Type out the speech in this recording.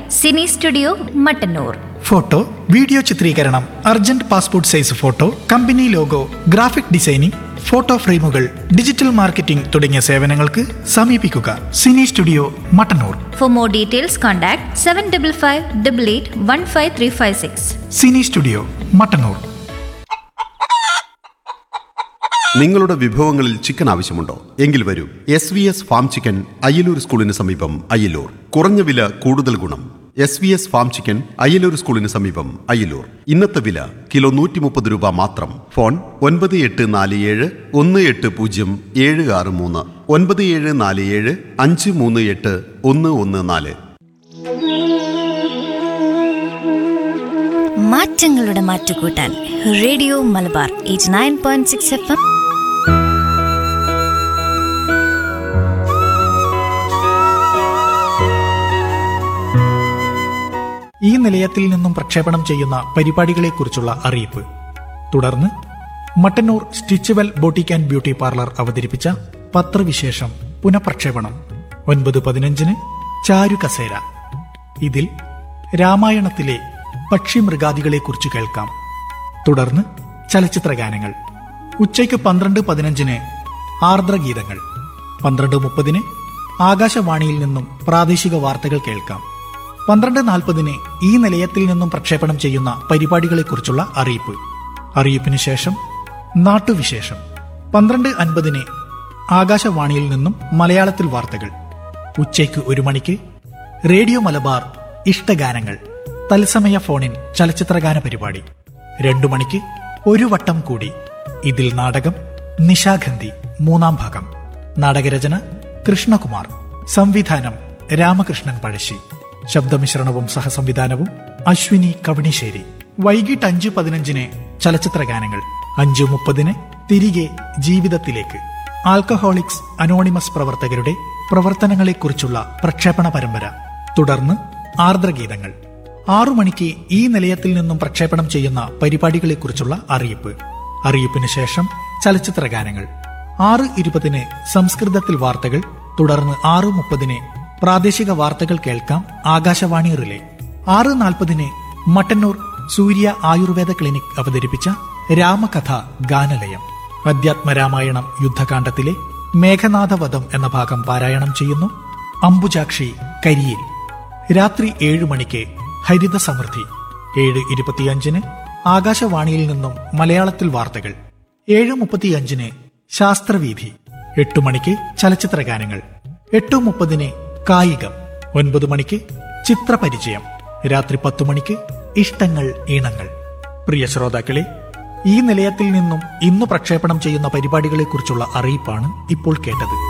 Sini studio Mattannur photo video ചിത്രീകരണം urgent passport size photo company logo graphic designing photo ഫ്രെയിമുകൾ digital marketing തുടങ്ങിയ സേവനങ്ങൾക്ക് സമീപിക്കുക cine studio Mattannur for more details contact seven double five double eight one five three five six cine studio Mattannur നിങ്ങളുടെ വിഭവങ്ങളിൽ chicken ആവശ്യമുണ്ടോ എങ്കിൽ വരൂ S V S farm chicken Ayyalur സ്കൂളിന് സമീപം അയ്യലൂർ കുറഞ്ഞ വില കൂടുതൽ ഗുണം S V S farm chicken Ayyalur സ്കൂളിന് സമീപം അയ്യലൂർ ഇന്നത്തെ വില കിലോ നൂറ്റി മുപ്പത് രൂപ മാത്രം ഫോൺ ഒൻപത് എട്ട് നാല് ഏഴ് ഒന്ന് എട്ട് പൂജ്യം ഏഴ് ആറ് മൂന്ന് ഒൻപത് ഏഴ് നാല് ഏഴ് അഞ്ച് മൂന്ന് എട്ട് ഒന്ന് ഒന്ന് നാല് മാറ്റങ്ങളുടെ മാറ്റുകൂട്ടാൻ radio Malabar eight nine point six F M ഈ നിലയത്തിൽ നിന്നും പ്രക്ഷേപണം ചെയ്യുന്ന പരിപാടികളെക്കുറിച്ചുള്ള അറിയിപ്പ് തുടർന്ന് Mattannur Stitchual boutique and beauty parlour അവതരിപ്പിച്ച പത്രവിശേഷം പുനഃപ്രക്ഷേപണം ഒൻപത് പതിനഞ്ചിന് ചാരു കസേര ഇതിൽ രാമായണത്തിലെ പക്ഷിമൃഗാദികളെക്കുറിച്ച് കേൾക്കാം തുടർന്ന് ചലച്ചിത്ര ഗാനങ്ങൾ ഉച്ചയ്ക്ക് പന്ത്രണ്ട് പതിനഞ്ചിന് ആർദ്രഗീതങ്ങൾ പന്ത്രണ്ട് മുപ്പതിന് ആകാശവാണിയിൽ നിന്നും പ്രാദേശിക വാർത്തകൾ കേൾക്കാം പന്ത്രണ്ട് നാൽപ്പതിന് ഈ നിലയത്തിൽ നിന്നും പ്രക്ഷേപണം ചെയ്യുന്ന പരിപാടികളെക്കുറിച്ചുള്ള അറിയിപ്പ് അറിയിപ്പിന് ശേഷം നാട്ടുവിശേഷം പന്ത്രണ്ട് അൻപതിന് ആകാശവാണിയിൽ നിന്നും മലയാളത്തിൽ വാർത്തകൾ ഉച്ചയ്ക്ക് ഒരു മണിക്ക് റേഡിയോ മലബാർ ഇഷ്ടഗാനങ്ങൾ തത്സമയ ഫോണിൻ ചലച്ചിത്രഗാന പരിപാടി രണ്ടു മണിക്ക് ഒരു വട്ടം കൂടി ഇതിൽ നാടകം നിശാഗന്ധി മൂന്നാം ഭാഗം നാടകരചന കൃഷ്ണകുമാർ സംവിധാനം രാമകൃഷ്ണൻ പഴശ്ശി ശബ്ദമിശ്രണവും സഹസംവിധാനവും അശ്വിനി കവണിശ്ശേരി വൈകിട്ട് അഞ്ച് പതിനഞ്ചിന് ചലച്ചിത്ര ഗാനങ്ങൾ അഞ്ച് മുപ്പതിന് തിരികെ ജീവിതത്തിലേക്ക് ആൽക്കഹോളിക്സ് അനോണിമസ് പ്രവർത്തകരുടെ പ്രവർത്തനങ്ങളെക്കുറിച്ചുള്ള പ്രക്ഷേപണ പരമ്പര തുടർന്ന് ആർദ്രഗീതങ്ങൾ ആറു മണിക്ക് ഈ നിലയത്തിൽ നിന്നും പ്രക്ഷേപണം ചെയ്യുന്ന പരിപാടികളെക്കുറിച്ചുള്ള അറിയിപ്പ് അറിയിപ്പിന് ശേഷം ചലച്ചിത്ര ഗാനങ്ങൾ ആറ് ഇരുപതിന് സംസ്കൃതത്തിൽ വാർത്തകൾ തുടർന്ന് ആറ് മുപ്പതിന് പ്രാദേശിക വാർത്തകൾ കേൾക്കാം ആകാശവാണി റിലേ ആറ് നാൽപ്പതിന് മട്ടന്നൂർ സൂര്യ ആയുർവേദ ക്ലിനിക് അവതരിപ്പിച്ച രാമകഥ ഗാനലയം അധ്യാത്മരാമായണം യുദ്ധകാന്ഡത്തിലെ മേഘനാഥവധം എന്ന ഭാഗം പാരായണം ചെയ്യുന്നു അംബുജാക്ഷി കരിയിൽ രാത്രി ഏഴ് മണിക്ക് ഹരിത സമൃദ്ധി ഏഴ് ഇരുപത്തിയഞ്ചിന് ആകാശവാണിയിൽ നിന്നും മലയാളത്തിൽ വാർത്തകൾ ഏഴ് മുപ്പത്തിയഞ്ചിന് ശാസ്ത്രവീഥി എട്ടു മണിക്ക് ചലച്ചിത്ര ഗാനങ്ങൾ എട്ടു മുപ്പതിന് കായികം ഒൻപത് മണിക്ക് ചിത്രപരിചയം രാത്രി പത്തു മണിക്ക് ഇഷ്ടങ്ങൾ ഈണങ്ങൾ പ്രിയ ശ്രോതാക്കളെ ഈ നിലയത്തിൽ നിന്നും ഇന്ന് പ്രക്ഷേപണം ചെയ്യുന്ന പരിപാടികളെക്കുറിച്ചുള്ള അറിയിപ്പാണ് ഇപ്പോൾ കേട്ടത്